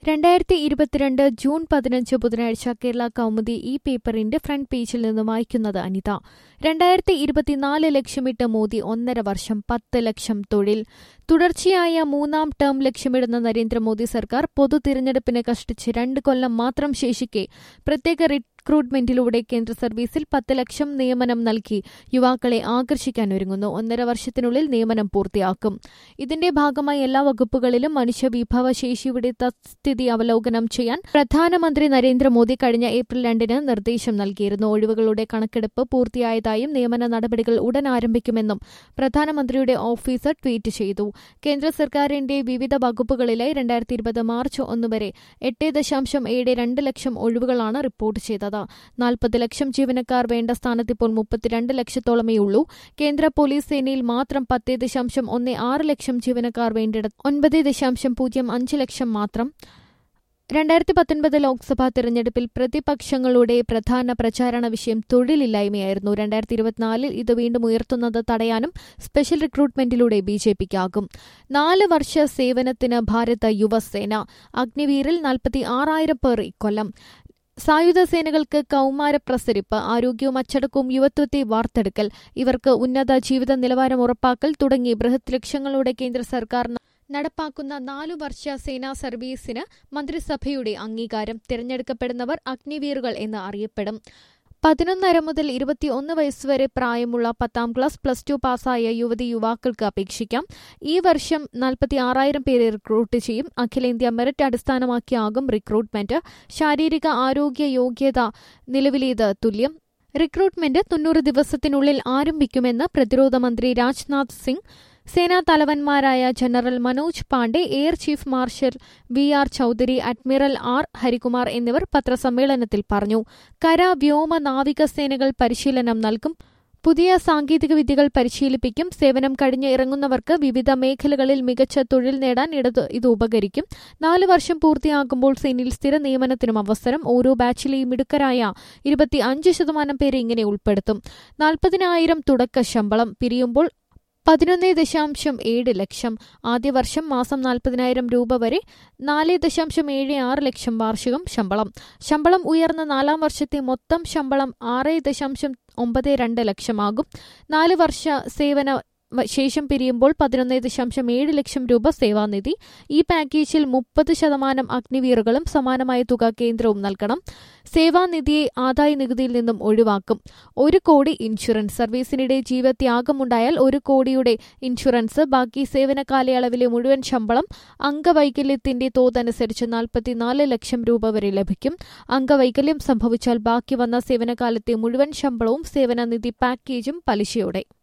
രണ്ടായിരത്തി ഇരുപത്തിരണ്ട് ജൂൺ പതിനഞ്ച് ബുധനാഴ്ച കേരള കൗമുദി ഈ പേപ്പറിന്റെ ഫ്രണ്ട് പേജിൽ നിന്ന് വായിക്കുന്നത് അനിത രണ്ടായിരത്തി ഇരുപത്തിനാല് ലക്ഷ്യമിട്ട് മോദി ഒന്നര വർഷം പത്ത് ലക്ഷം തൊഴിൽ തുടർച്ചയായ മൂന്നാം ടേം ലക്ഷ്യമിടുന്ന നരേന്ദ്രമോദി സർക്കാർ പൊതു തിരഞ്ഞെടുപ്പിന് കഷ്ടിച്ച് രണ്ട് കൊല്ലം മാത്രം ശേഷിക്കെ പ്രത്യേക റിക്രൂട്ട്മെന്റിലൂടെ കേന്ദ്ര സർവീസിൽ പത്ത് ലക്ഷം നിയമനം നൽകി യുവാക്കളെ ആകർഷിക്കാൻ ഒരുങ്ങുന്നു ഒന്നര വർഷത്തിനുള്ളിൽ നിയമനം പൂർത്തിയാക്കും ഇതിന്റെ ഭാഗമായി എല്ലാ വകുപ്പുകളിലും മനുഷ്യവിഭവശേഷിയുടെ തത്സ്ഥിതി അവലോകനം ചെയ്യാൻ പ്രധാനമന്ത്രി നരേന്ദ്രമോദി കഴിഞ്ഞ ഏപ്രിൽ രണ്ടിന് നിർദ്ദേശം നൽകിയിരുന്നു ഒഴിവുകളുടെ കണക്കെടുപ്പ് പൂർത്തിയായതായും നിയമന നടപടികൾ ഉടൻ ആരംഭിക്കുമെന്നും പ്രധാനമന്ത്രിയുടെ ഓഫീസർ ട്വീറ്റ് ചെയ്തു കേന്ദ്ര സർക്കാരിന്റെ വിവിധ വകുപ്പുകളിലായി രണ്ടായിരത്തി ഇരുപത് മാർച്ച് ഒന്ന് വരെ എട്ട് ദശാംശം ഏഴ് രണ്ട് ലക്ഷം ഒഴിവുകളാണ് റിപ്പോർട്ട് ചെയ്തത് നാൽപ്പത് ലക്ഷം ജീവനക്കാർ വേണ്ട സ്ഥാനത്ത് ഇപ്പോൾ മുപ്പത്തിരണ്ട് ലക്ഷത്തോളമേ ഉള്ളൂ കേന്ദ്ര പോലീസ് സേനയിൽ മാത്രം പത്ത് ദശാംശം ഒന്ന് ആറ് ലക്ഷം ജീവനക്കാർ വേണ്ടിടത്ത് ഒൻപത് ദശാംശം പൂജ്യം അഞ്ച് ലക്ഷം മാത്രം രണ്ടായിരത്തി പത്തൊൻപത് ലോക്സഭാ തെരഞ്ഞെടുപ്പിൽ പ്രതിപക്ഷങ്ങളുടെ പ്രധാന പ്രചാരണ വിഷയം തൊഴിലില്ലായ്മയായിരുന്നു രണ്ടായിരത്തി ഇരുപത്തിനാലിൽ ഇത് വീണ്ടും ഉയർത്തുന്നത് തടയാനും സ്പെഷ്യൽ റിക്രൂട്ട്മെന്റിലൂടെ ബി ജെ പിക്കാകും നാല് വർഷ സേവനത്തിന് ഭാരത യുവസേന അഗ്നിവീറിൽ നാൽപ്പത്തി ആറായിരം പേർ ഇക്കൊല്ലം സായുധ സേനകൾക്ക് കൌമാര പ്രസരിപ്പ് ആരോഗ്യവും അച്ചടക്കവും യുവത്വത്തെ വാർത്തെടുക്കൽ ഇവർക്ക് ഉന്നത ജീവിത നിലവാരം ഉറപ്പാക്കൽ തുടങ്ങി ബൃഹത് ലക്ഷ്യങ്ങളോടെ കേന്ദ്ര സർക്കാർ നടപ്പാക്കുന്ന നാലു വർഷ സേനാ സർവീസിന് മന്ത്രിസഭയുടെ അംഗീകാരം തിരഞ്ഞെടുക്കപ്പെടുന്നവർ അഗ്നിവീറുകൾ എന്ന് അറിയപ്പെടും പതിനൊന്നര മുതൽ ഇരുപത്തിയൊന്ന് വയസ്സുവരെ പ്രായമുള്ള പത്താം ക്ലാസ് പ്ലസ് ടു പാസ്സായ യുവതി യുവാക്കൾക്ക് അപേക്ഷിക്കാം ഈ വർഷം നാൽപ്പത്തി ആറായിരം പേരെ റിക്രൂട്ട് ചെയ്യും അഖിലേന്ത്യാ മെറിറ്റ് അടിസ്ഥാനമാക്കിയാകും റിക്രൂട്ട്മെന്റ് ശാരീരിക ആരോഗ്യ യോഗ്യത നിലവിലേത് തുല്യം റിക്രൂട്ട്മെന്റ് തൊണ്ണൂറ് ദിവസത്തിനുള്ളിൽ ആരംഭിക്കുമെന്ന് പ്രതിരോധ മന്ത്രി രാജ്നാഥ് സിംഗ് സേനാ തലവന്മാരായ general Manoj Pande air chief marshal V R Chaudhari admiral R Harikumar എന്നിവർ പത്രസമ്മേളനത്തിൽ പറഞ്ഞു കര വ്യോമ നാവിക സേനകൾ പരിശീലനം നൽകും പുതിയ സാങ്കേതിക വിദ്യകൾ പരിശീലിപ്പിക്കും സേവനം കഴിഞ്ഞ് ഇറങ്ങുന്നവർക്ക് വിവിധ മേഖലകളിൽ മികച്ച തൊഴിൽ നേടാൻ ഇടത് ഇത് ഉപകരിക്കും നാല് വർഷം പൂർത്തിയാകുമ്പോൾ സേനയിൽ സ്ഥിര നിയമനത്തിനും അവസരം ഓരോ ബാച്ചിലെയും മിടുക്കരായ ഇരുപത്തി അഞ്ച് ശതമാനം പേരെ ഇങ്ങനെ ഉൾപ്പെടുത്തും നാൽപ്പതിനായിരം തുടക്ക ശമ്പളം പിരിയുമ്പോൾ പതിനൊന്ന് ദശാംശം ഏഴ് ലക്ഷം ആദ്യ വർഷം മാസം നാൽപ്പതിനായിരം രൂപ വരെ നാല് ദശാംശം ഏഴ് ആറ് ലക്ഷം വാർഷികം ശമ്പളം ശമ്പളം ഉയർന്ന നാലാം വർഷത്തെ മൊത്തം ശമ്പളം ആറ് ദശാംശം ഒമ്പത് രണ്ട് ലക്ഷമാകും നാല് വർഷ സേവന ശേഷം പിരിയുമ്പോൾ പതിനൊന്ന് ദശാംശം ഏഴ് ലക്ഷം രൂപ സേവാനിധി ഈ പാക്കേജിൽ മുപ്പത് ശതമാനം അഗ്നിവീറുകളും സമാനമായ തുക കേന്ദ്രവും നൽകണം സേവാനിധിയെ ആദായ നികുതിയിൽ നിന്നും ഒഴിവാക്കും ഒരു കോടി ഇൻഷുറൻസ് സർവീസിനിടെ ജീവത്യാഗമുണ്ടായാൽ ഒരു കോടിയുടെ ഇൻഷുറൻസ് ബാക്കി സേവന കാലയളവിലെ മുഴുവൻ ശമ്പളം അംഗവൈകല്യത്തിന്റെ തോതനുസരിച്ച് നാൽപ്പത്തിനാല് ലക്ഷം രൂപ വരെ ലഭിക്കും അംഗവൈകല്യം സംഭവിച്ചാൽ ബാക്കി വന്ന സേവനകാലത്തെ മുഴുവൻ ശമ്പളവും സേവനനിധി പാക്കേജും പലിശയോടെ